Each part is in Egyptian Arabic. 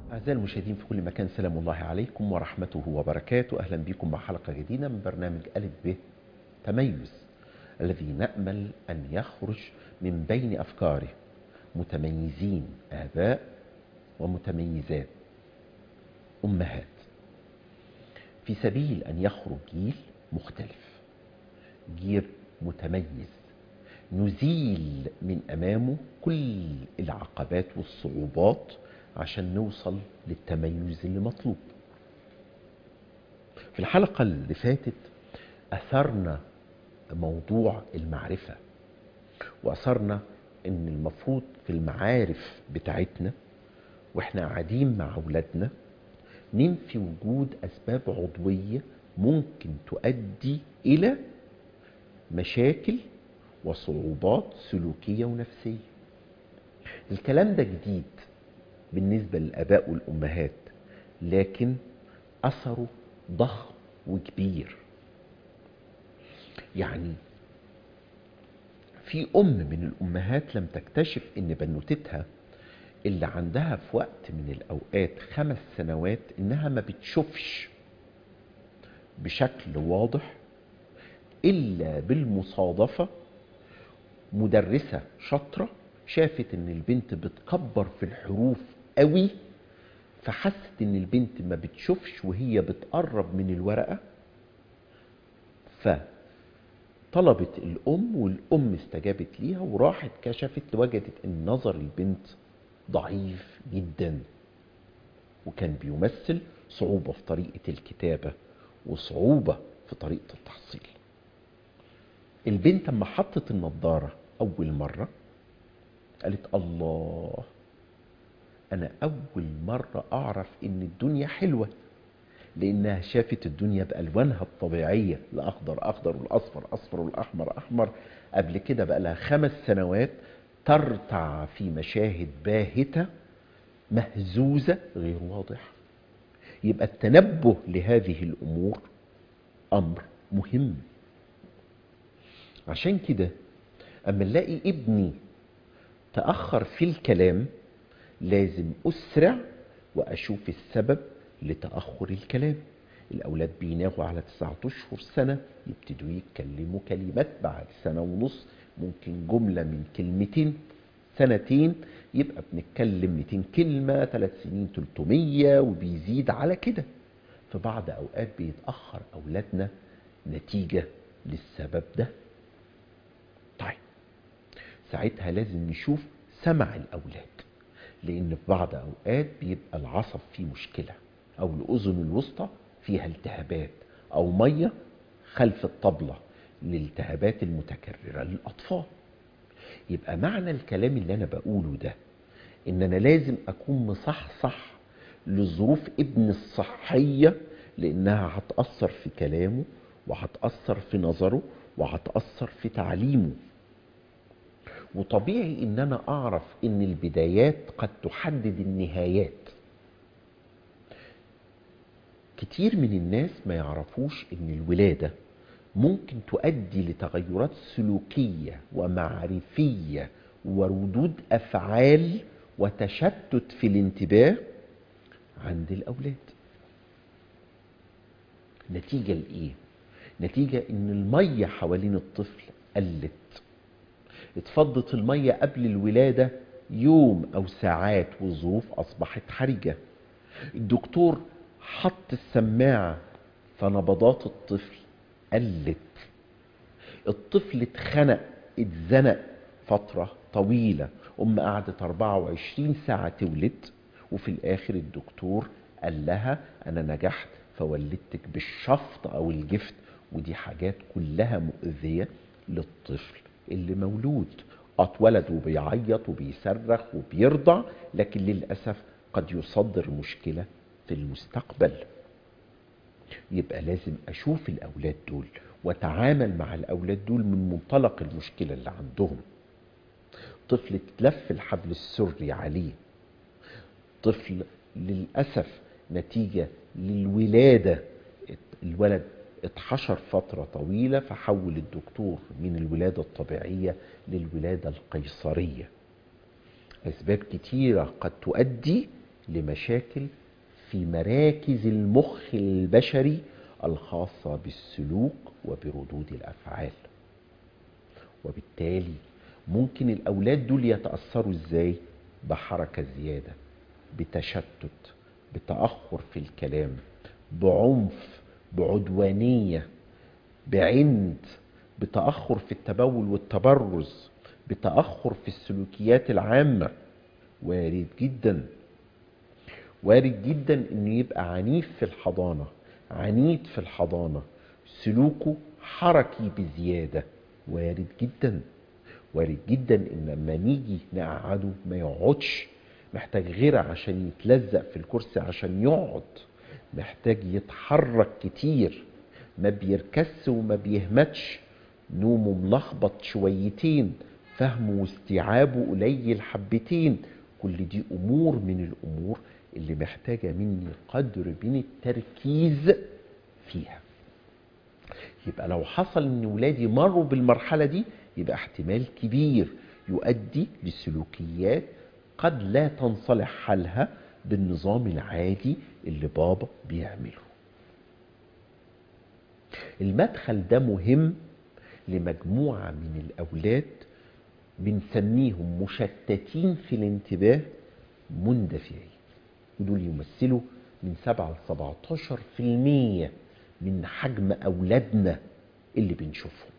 أعزائي المشاهدين في كل مكان سلام الله عليكم ورحمته وبركاته أهلا بكم مع حلقة جديدة من برنامج ألف ب تميز الذي نأمل أن يخرج من بين أفكاره متميزين آباء ومتميزات أمهات في سبيل أن يخرج جيل مختلف جيل متميز نزيل من أمامه كل العقبات والصعوبات عشان نوصل للتميز اللي مطلوب في الحلقة اللي فاتت أثرنا موضوع المعرفة وأثرنا أن المفروض في المعارف بتاعتنا وإحنا قاعدين مع أولادنا ننفي وجود أسباب عضوية ممكن تؤدي إلى مشاكل وصعوبات سلوكية ونفسية الكلام ده جديد بالنسبة للآباء والأمهات لكن أثره ضخم وكبير يعني في أم من الأمهات لم تكتشف إن بنوتتها اللي عندها في وقت من الأوقات خمس سنوات إنها ما بتشوفش بشكل واضح إلا بالمصادفة مدرسة شاطرة شافت إن البنت بتكبر في الحروف قوي فحست إن البنت ما بتشوفش وهي بتقرب من الورقة فطلبت الأم والأم استجابت ليها وراحت كشفت وجدت إن نظر البنت ضعيف جدا وكان بيمثل صعوبة في طريقة الكتابة وصعوبة في طريقة التحصيل البنت لما حطت النضارة أول مرة قالت الله أنا أول مرة أعرف إن الدنيا حلوة لأنها شافت الدنيا بألوانها الطبيعية الأخضر أخضر والأصفر أصفر والأحمر أحمر قبل كده بقى لها خمس سنوات ترتع في مشاهد باهتة مهزوزة غير واضحة يبقى التنبه لهذه الأمور أمر مهم عشان كده أما نلاقي ابني تأخر في الكلام لازم أسرع وأشوف السبب لتأخر الكلام الأولاد بيناغوا على تسعة أشهر سنة يبتدوا يتكلموا كلمات بعد سنة ونص ممكن جملة من كلمتين سنتين يبقى بنتكلم 200 كلمة ثلاث سنين 300 وبيزيد على كده في بعض أوقات بيتأخر أولادنا نتيجة للسبب ده طيب ساعتها لازم نشوف سمع الأولاد لأن في بعض أوقات بيبقى العصب فيه مشكلة أو الأذن الوسطى فيها التهابات أو مية خلف الطبلة للالتهابات المتكررة للأطفال يبقى معنى الكلام اللي أنا بقوله ده إن أنا لازم أكون مصحصح لظروف ابن الصحية لأنها هتأثر في كلامه وهتأثر في نظره وهتأثر في تعليمه وطبيعي ان انا اعرف ان البدايات قد تحدد النهايات كتير من الناس ما يعرفوش ان الولادة ممكن تؤدي لتغيرات سلوكية ومعرفية وردود افعال وتشتت في الانتباه عند الاولاد نتيجة لايه نتيجة ان المية حوالين الطفل قلت اتفضت المية قبل الولادة يوم أو ساعات والظروف أصبحت حرجة الدكتور حط السماعة فنبضات الطفل قلت الطفل اتخنق اتزنق فترة طويلة أم قعدت 24 ساعة تولد وفي الآخر الدكتور قال لها أنا نجحت فولدتك بالشفط أو الجفت ودي حاجات كلها مؤذية للطفل اللي مولود اتولد وبيعيط وبيصرخ وبيرضع لكن للأسف قد يصدر مشكلة في المستقبل يبقى لازم أشوف الأولاد دول وتعامل مع الأولاد دول من منطلق المشكلة اللي عندهم طفل اتلف الحبل السري عليه طفل للأسف نتيجة للولادة الولد اتحشر فترة طويلة فحول الدكتور من الولادة الطبيعية للولادة القيصرية أسباب كتيرة قد تؤدي لمشاكل في مراكز المخ البشري الخاصة بالسلوك وبردود الأفعال وبالتالي ممكن الأولاد دول يتأثروا إزاي بحركة زيادة بتشتت بتأخر في الكلام بعنف بعدوانية بعند بتأخر في التبول والتبرز بتأخر في السلوكيات العامة وارد جدا وارد جدا انه يبقى عنيف في الحضانة عنيد في الحضانة سلوكه حركي بزيادة وارد جدا وارد جدا ان لما نيجي نقعده ما يقعدش محتاج غير عشان يتلزق في الكرسي عشان يقعد محتاج يتحرك كتير ما بيركس وما بيهمتش نومه ملخبط شويتين فهمه واستيعابه قليل حبتين كل دي امور من الامور اللي محتاجة مني قدر من التركيز فيها يبقى لو حصل ان ولادي مروا بالمرحلة دي يبقى احتمال كبير يؤدي لسلوكيات قد لا تنصلح حالها بالنظام العادي اللي بابا بيعمله المدخل ده مهم لمجموعة من الأولاد بنسميهم مشتتين في الانتباه مندفعين ودول يمثلوا من 7 ل 17 في المية من حجم أولادنا اللي بنشوفهم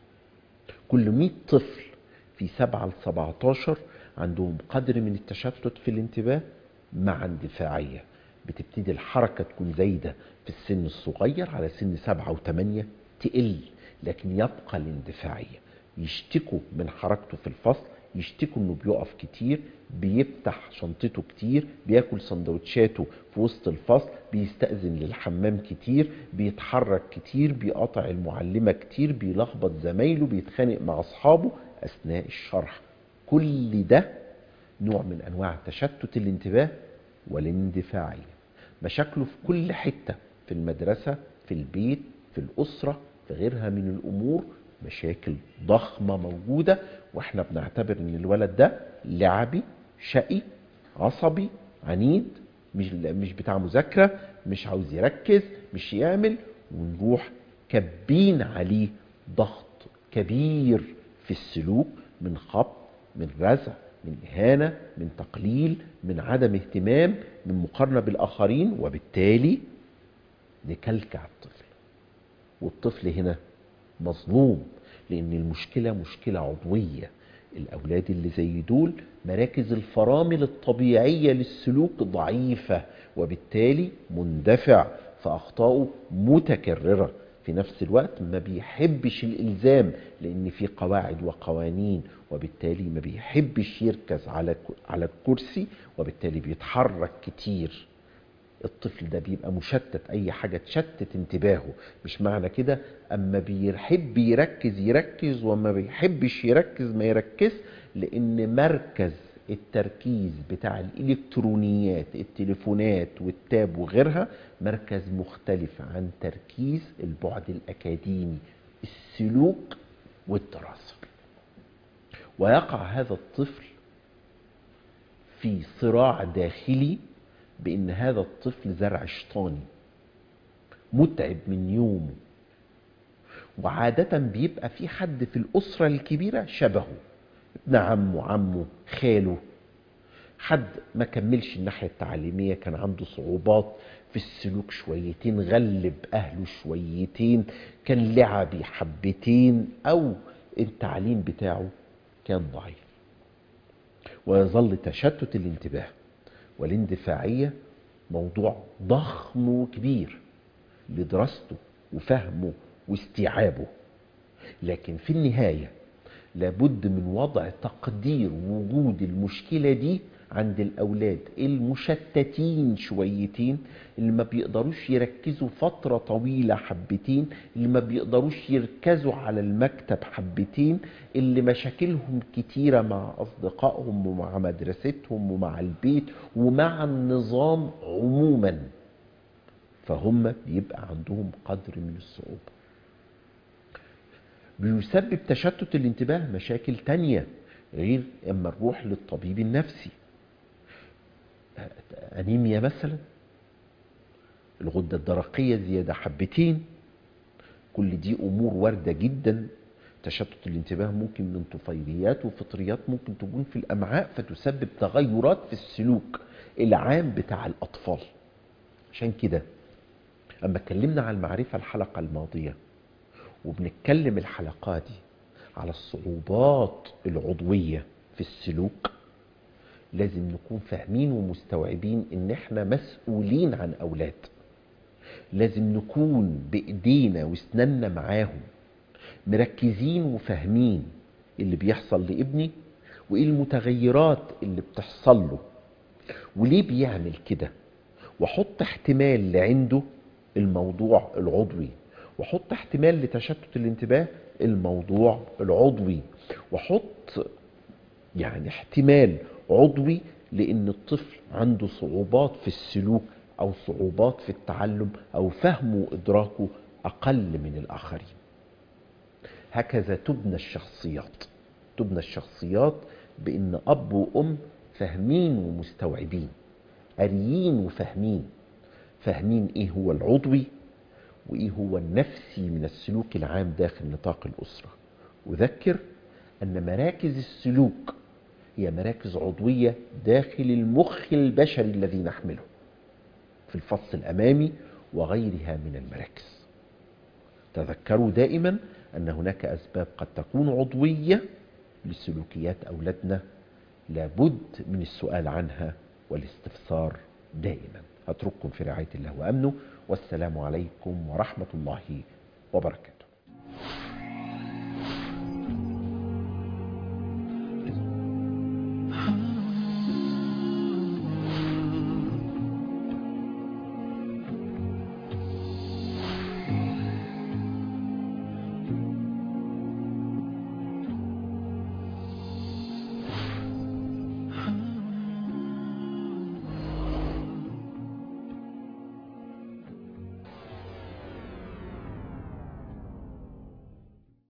كل 100 طفل في 7 ل 17 عندهم قدر من التشتت في الانتباه مع اندفاعية بتبتدي الحركة تكون زايدة في السن الصغير على سن سبعة وثمانية تقل لكن يبقى الاندفاعية يشتكوا من حركته في الفصل يشتكوا انه بيقف كتير بيفتح شنطته كتير بياكل سندوتشاته في وسط الفصل بيستأذن للحمام كتير بيتحرك كتير بيقاطع المعلمة كتير بيلخبط زمايله بيتخانق مع اصحابه اثناء الشرح كل ده نوع من انواع تشتت الانتباه والاندفاعية مشاكله في كل حتة في المدرسة في البيت في الأسرة في غيرها من الأمور مشاكل ضخمة موجودة واحنا بنعتبر ان الولد ده لعبي شقي عصبي عنيد مش مش بتاع مذاكرة مش عاوز يركز مش يعمل ونروح كبين عليه ضغط كبير في السلوك من خبط من رزع من إهانة من تقليل من عدم اهتمام من مقارنة بالآخرين وبالتالي نكلكع الطفل والطفل هنا مظلوم لأن المشكلة مشكلة عضوية الأولاد اللي زي دول مراكز الفرامل الطبيعية للسلوك ضعيفة وبالتالي مندفع فأخطاؤه متكررة في نفس الوقت ما بيحبش الإلزام لأن في قواعد وقوانين وبالتالي ما بيحبش يركز على على الكرسي وبالتالي بيتحرك كتير الطفل ده بيبقى مشتت اي حاجه تشتت انتباهه مش معنى كده اما بيحب يركز يركز وما بيحبش يركز ما يركز لان مركز التركيز بتاع الالكترونيات التليفونات والتاب وغيرها مركز مختلف عن تركيز البعد الاكاديمي السلوك والدراسه ويقع هذا الطفل في صراع داخلي بان هذا الطفل زرع شيطاني متعب من يومه وعادة بيبقى في حد في الأسرة الكبيرة شبهه ابن عمه عمه خاله حد ما كملش الناحية التعليمية كان عنده صعوبات في السلوك شويتين غلب أهله شويتين كان لعبي حبتين أو التعليم بتاعه كان ضعيف ويظل تشتت الانتباه والاندفاعية موضوع ضخم وكبير لدراسته وفهمه واستيعابه لكن في النهاية لابد من وضع تقدير وجود المشكلة دي عند الأولاد المشتتين شويتين اللي ما بيقدروش يركزوا فترة طويلة حبتين اللي ما بيقدروش يركزوا على المكتب حبتين اللي مشاكلهم كتيرة مع أصدقائهم ومع مدرستهم ومع البيت ومع النظام عموما فهم بيبقى عندهم قدر من الصعوبة بيسبب تشتت الانتباه مشاكل تانية غير اما نروح للطبيب النفسي أنيميا مثلا الغدة الدرقية زيادة حبتين كل دي أمور واردة جدا تشتت الانتباه ممكن من طفيليات وفطريات ممكن تكون في الأمعاء فتسبب تغيرات في السلوك العام بتاع الأطفال عشان كده أما اتكلمنا عن المعرفة الحلقة الماضية وبنتكلم الحلقة دي على الصعوبات العضوية في السلوك لازم نكون فاهمين ومستوعبين ان احنا مسؤولين عن اولاد لازم نكون بايدينا واسناننا معاهم مركزين وفاهمين اللي بيحصل لابني وايه المتغيرات اللي بتحصل له وليه بيعمل كده واحط احتمال لعنده الموضوع العضوي واحط احتمال لتشتت الانتباه الموضوع العضوي واحط يعني احتمال عضوي لان الطفل عنده صعوبات في السلوك او صعوبات في التعلم او فهمه وادراكه اقل من الاخرين هكذا تبنى الشخصيات تبنى الشخصيات بان اب وام فاهمين ومستوعبين قاريين وفاهمين فاهمين ايه هو العضوي وايه هو النفسي من السلوك العام داخل نطاق الاسره اذكر ان مراكز السلوك هي مراكز عضويه داخل المخ البشري الذي نحمله في الفص الامامي وغيرها من المراكز تذكروا دائما ان هناك اسباب قد تكون عضويه لسلوكيات اولادنا لابد من السؤال عنها والاستفسار دائما اترككم في رعايه الله وامنه والسلام عليكم ورحمه الله وبركاته